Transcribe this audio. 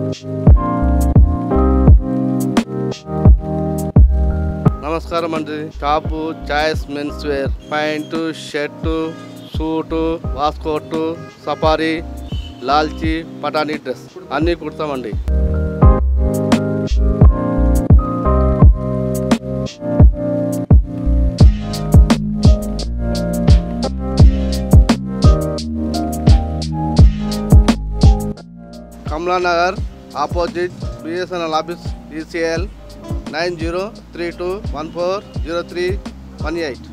నమస్కారం అండి top choice men's wear pant shirt suit waistcoat safari లాల్చీ పటానీ డ్రెస్ అన్నీ కుడతామండి Kamalanagar opposite BSNL office ECIL nine zero three two one four zero three one eight